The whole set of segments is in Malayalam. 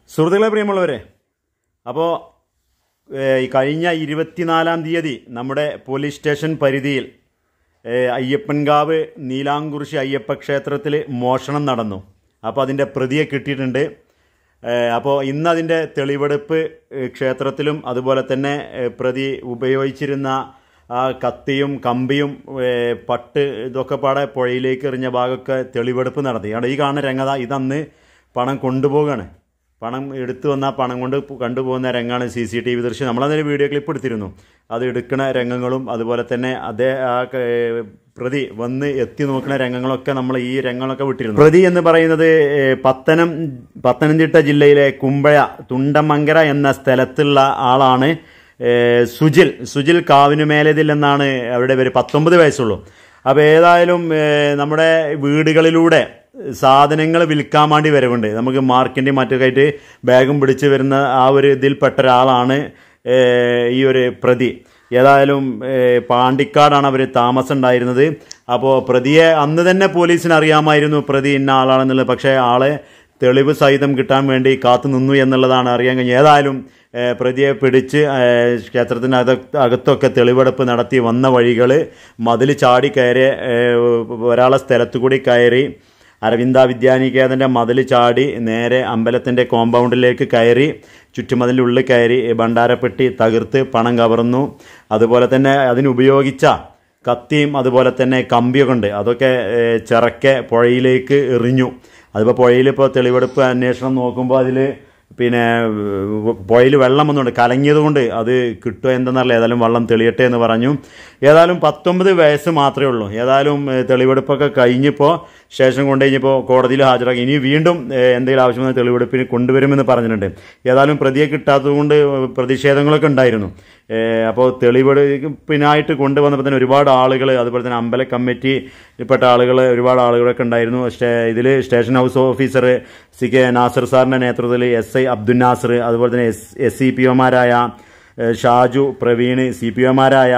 സുഹൃത്തുക്കളെ പ്രിയമുള്ളവരെ അപ്പോൾ ഈ കഴിഞ്ഞ ഇരുപത്തിനാലാം തീയതി നമ്മുടെ പോലീസ് സ്റ്റേഷൻ പരിധിയിൽ ഏ, അയ്യപ്പൻകാവ് നീലാംകുറിശി അയ്യപ്പ ക്ഷേത്രത്തിൽ മോഷണം നടന്നു അപ്പോൾ അതിൻ്റെ പ്രതിയെ കിട്ടിയിട്ടുണ്ട് ഏ, അപ്പോൾ ഇന്ന് അതിൻ്റെ തെളിവെടുപ്പ് ഏ, ക്ഷേത്രത്തിലും അതുപോലെ തന്നെ ഏ, പ്രതി ഉപയോഗിച്ചിരുന്ന ആ കത്തിയും കമ്പിയും ഏ, പട്ട് ഇതൊക്കെ പാടെ പുഴയിലേക്ക് എറിഞ്ഞ ഭാഗമൊക്കെ തെളിവെടുപ്പ് നടത്തി അവിടെ ഈ കാണുന്ന രംഗത ഇതന്ന് പണം കൊണ്ടുപോവുകയാണ് പണം എടുത്തു വന്ന പണം കൊണ്ട് കണ്ടുപോകുന്ന രംഗമാണ് സി സി ടി വി ദൃശ്യം നമ്മളതിന് വീഡിയോ ക്ലിപ്പ് എടുത്തിരുന്നു അത് എടുക്കുന്ന രംഗങ്ങളും അതുപോലെ തന്നെ അതേ ആ ക- ഏ, പ്രതി വന്ന് എത്തി നോക്കുന്ന രംഗങ്ങളൊക്കെ നമ്മൾ ഈ രംഗങ്ങളൊക്കെ വിട്ടിരുന്നു പ്രതി എന്ന് പറയുന്നത് ഏ, പത്തനം പത്തനംതിട്ട ജില്ലയിലെ കുമ്പഴ തുണ്ടമങ്കര എന്ന സ്ഥലത്തുള്ള ആളാണ് ഏ, സുജിൽ സുജിൽ കാവിനുമേലതിൽ എന്നാണ് അവരുടെ പേര് പത്തൊമ്പത് വയസ്സുള്ളൂ അപ്പോൾ ഏതായാലും ഏ, നമ്മുടെ വീടുകളിലൂടെ സാധനങ്ങൾ വിൽക്കാൻ വേണ്ടി വരവുണ്ട് നമുക്ക് മാർക്കിൻ്റെയും മറ്റൊക്കെ ആയിട്ട് ബാഗും പിടിച്ച് വരുന്ന ആ ഒരു ഇതിൽപ്പെട്ട ഒരാളാണ് ഏ, ഈ ഒരു പ്രതി ഏതായാലും ഏ, പാണ്ടിക്കാടാണ് അവർ താമസം ഉണ്ടായിരുന്നത് അപ്പോൾ പ്രതിയെ അന്ന് തന്നെ പോലീസിന് അറിയാമായിരുന്നു പ്രതി ഇന്ന ആളാണെന്നുള്ളത് പക്ഷേ ആളെ തെളിവ് സഹിതം കിട്ടാൻ വേണ്ടി കാത്തു നിന്നു എന്നുള്ളതാണ് അറിയാൻ കഴിഞ്ഞത് ഏതായാലും ഏ, പ്രതിയെ പിടിച്ച് ഏ, ക്ഷേത്രത്തിനക അകത്തൊക്കെ തെളിവെടുപ്പ് നടത്തി വന്ന വഴികൾ മതിൽ ചാടി കയറി ഏ, ഒരാളെ സ്ഥലത്തു കൂടി കയറി അരവിന്ദ വിദ്യാനികേതൻ്റെ മതിൽ ചാടി നേരെ അമ്പലത്തിൻ്റെ കോമ്പൗണ്ടിലേക്ക് കയറി ചുറ്റുമതിൻ്റെ ഉള്ളിൽ കയറി ഭണ്ഡാരപ്പെട്ടി തകർത്ത് പണം കവർന്നു അതുപോലെ തന്നെ അതിനുപയോഗിച്ച കത്തിയും അതുപോലെ തന്നെ കമ്പിയൊക്കെ ഉണ്ട് അതൊക്കെ ഏഹ്, ചിറക്കെ പുഴയിലേക്ക് എറിഞ്ഞു അതിപ്പോൾ പുഴയിൽ ഇപ്പോൾ തെളിവെടുപ്പ് അന്വേഷണം നോക്കുമ്പോൾ അതിൽ പിന്നെ പുഴയിൽ വെള്ളം വന്നുകൊണ്ട് കലങ്ങിയത് കൊണ്ട് അത് കിട്ടുമോ എന്തെന്നറിയില്ല ഏതായാലും വെള്ളം തെളിയട്ടെ എന്ന് പറഞ്ഞു ഏതായാലും പത്തൊമ്പത് വയസ്സ് മാത്രമേ ഉള്ളൂ ഏതായാലും ഏഹ്, തെളിവെടുപ്പൊക്കെ കഴിഞ്ഞപ്പോൾ സ്റ്റേഷൻ കൊണ്ടുകഴിഞ്ഞപ്പോൾ കോടതിയിൽ ഹാജരാക്കി ഇനി വീണ്ടും ഏഹ്, എന്തെങ്കിലും ആവശ്യമായ തെളിവെടുപ്പിന് കൊണ്ടുവരുമെന്ന് പറഞ്ഞിട്ടുണ്ട് ഏതായാലും പ്രതിയെ കിട്ടാത്തതുകൊണ്ട് പ്രതിഷേധങ്ങളൊക്കെ ഉണ്ടായിരുന്നു ഏഹ്, അപ്പോൾ തെളിവെടുപ്പിനായിട്ട് കൊണ്ടുവന്നപ്പോൾ തന്നെ ഒരുപാട് ആളുകൾ അതുപോലെ തന്നെ അമ്പല കമ്മിറ്റി പെട്ട ആളുകൾ ഒരുപാട് ആളുകളൊക്കെ ഉണ്ടായിരുന്നു സ്റ്റേ ഇതിൽ station house officer C K Nasar സാറിൻ്റെ നേതൃത്വത്തിൽ എസ് ഐ അബ്ദുൽ നാസർ അതുപോലെ തന്നെ എസ് എസ് സി പി ഒമാരായ ഷാജു പ്രവീൺ സി പി ഒമാരായ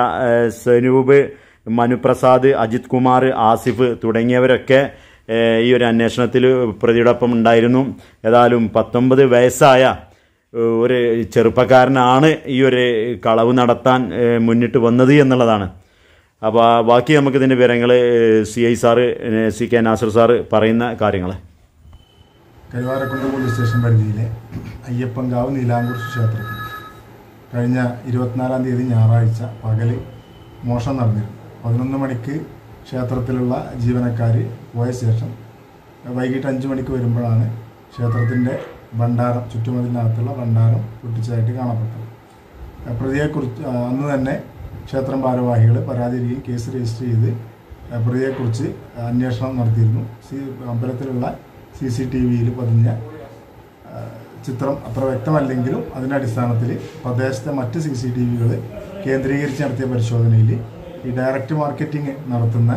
സനൂപ് മനുപ്രസാദ് അജിത് കുമാർ ആസിഫ് തുടങ്ങിയവരൊക്കെ ഏഹ്, ഈ ഒരു അന്വേഷണത്തിൽ പ്രതിയോടൊപ്പം ഉണ്ടായിരുന്നു ഏതായാലും പത്തൊമ്പത് വയസ്സായ ഏഹ്, ഒരു ചെറുപ്പക്കാരനാണ് ഈ ഒരു കളവ് നടത്താൻ ഏഹ്, മുന്നിട്ട് വന്നത് എന്നുള്ളതാണ് അപ്പോൾ ബാക്കി നമുക്ക് ഇതിൻ്റെ വിവരങ്ങൾ സി ഐ സാറ് ഏഹ്, സി കെ നാസർ സാറ് പറയുന്ന കാര്യങ്ങൾ കരുവാരക്കുണ്ട് പോലീസ് സ്റ്റേഷൻ പരിധിയിലെ അയ്യപ്പൻകാവ് നീലാംകുറിശി ക്ഷേത്രത്തിൽ കഴിഞ്ഞ ഇരുപത്തിനാലാം തീയതി ഞായറാഴ്ച പകല് മോഷണം നടന്നിരുന്നു പതിനൊന്ന് മണിക്ക് ക്ഷേത്രത്തിലുള്ള ജീവനക്കാർ പോയ ശേഷം വൈകിട്ട് അഞ്ച് മണിക്ക് വരുമ്പോഴാണ് ക്ഷേത്രത്തിൻ്റെ ഭണ്ഡാരം ചുറ്റുമതിലിനകത്തുള്ള ഭണ്ഡാരം പൊട്ടിച്ചതായിട്ട് കാണപ്പെട്ടത് ആ, പ്രതിയെക്കുറിച്ച് ആ, അന്ന് തന്നെ ക്ഷേത്രം ഭാരവാഹികൾ പരാതിയിരിക്കുകയും കേസ് രജിസ്റ്റർ ചെയ്ത് ആ, പ്രതിയെക്കുറിച്ച് അന്വേഷണം നടത്തിയിരുന്നു സി അമ്പലത്തിലുള്ള സി സി ടി വിയിൽ പതിഞ്ഞ ആ, ചിത്രം അത്ര വ്യക്തമല്ലെങ്കിലും അതിൻ്റെ അടിസ്ഥാനത്തിൽ പ്രദേശത്തെ മറ്റ് സി സി ടി വികൾ കേന്ദ്രീകരിച്ച് നടത്തിയ പരിശോധനയിൽ ഈ ഡയറക്റ്റ് മാർക്കറ്റിംഗ് നടത്തുന്ന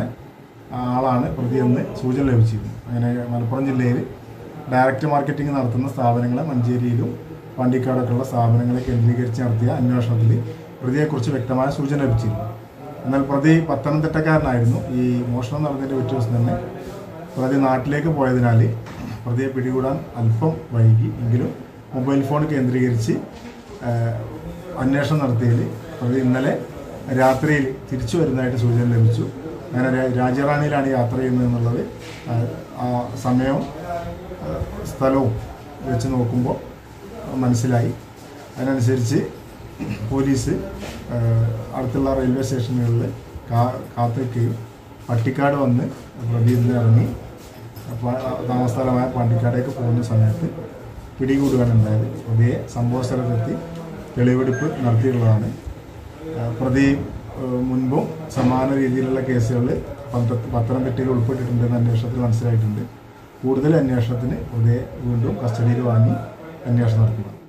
ആളാണ് പ്രതിയെന്ന് സൂചന ലഭിച്ചിരുന്നു അങ്ങനെ മലപ്പുറം ജില്ലയിൽ ഡയറക്റ്റ് മാർക്കറ്റിംഗ് നടത്തുന്ന സ്ഥാപനങ്ങളെ മഞ്ചേരിയിലും പാണ്ടിക്കാടൊക്കെയുള്ള സ്ഥാപനങ്ങളെ കേന്ദ്രീകരിച്ച് നടത്തിയ അന്വേഷണത്തിൽ പ്രതിയെക്കുറിച്ച് വ്യക്തമായ സൂചന ലഭിച്ചിരുന്നു എന്നാൽ പ്രതി പത്തനംതിട്ടക്കാരനായിരുന്നു ഈ മോഷണം നടന്നതിൻ്റെ പിറ്റേ ദിവസം തന്നെ പ്രതി നാട്ടിലേക്ക് പോയതിനാൽ പ്രതിയെ പിടികൂടാൻ അല്പം വൈകി എങ്കിലും മൊബൈൽ ഫോൺ കേന്ദ്രീകരിച്ച് ആ, അന്വേഷണം നടത്തിയതിൽ പ്രതി ഇന്നലെ രാത്രിയിൽ തിരിച്ചു വരുന്നതായിട്ട് സൂചന ലഭിച്ചു അങ്ങനെ രാ- രാജ്യറാണിയിലാണ് യാത്ര ചെയ്യുന്നത് എന്നുള്ളത് ആ, ആ സമയവും ആ, സ്ഥലവും വെച്ച് നോക്കുമ്പോൾ മനസ്സിലായി അതിനനുസരിച്ച് പോലീസ് ആ, അടുത്തുള്ള റെയിൽവേ സ്റ്റേഷനുകളിൽ കാ കാത്തിരിക്കുകയും പട്ടിക്കാട് വന്ന് പ്രതിയിൽ നിന്ന് ഇറങ്ങി പ- താമസസ്ഥലമായ പാണ്ടിക്കാടേക്ക് പോകുന്ന സമയത്ത് പിടികൂടുകയാണ് ഉണ്ടായത് പ്രതിയെ സംഭവ സ്ഥലത്തെത്തി തെളിവെടുപ്പ് നടത്തിയിട്ടുള്ളതാണ് ആ, പ്രതി ആ, മുൻപും സമാന രീതിയിലുള്ള കേസുകൾ പത്തനംതിട്ടയിൽ ഉൾപ്പെട്ടിട്ടുണ്ടെന്ന് അന്വേഷണത്തിൽ മനസ്സിലായിട്ടുണ്ട് കൂടുതൽ അന്വേഷണത്തിന് പ്രതിയെ വീണ്ടും കസ്റ്റഡിയിൽ വാങ്ങി അന്വേഷണം നടത്തുക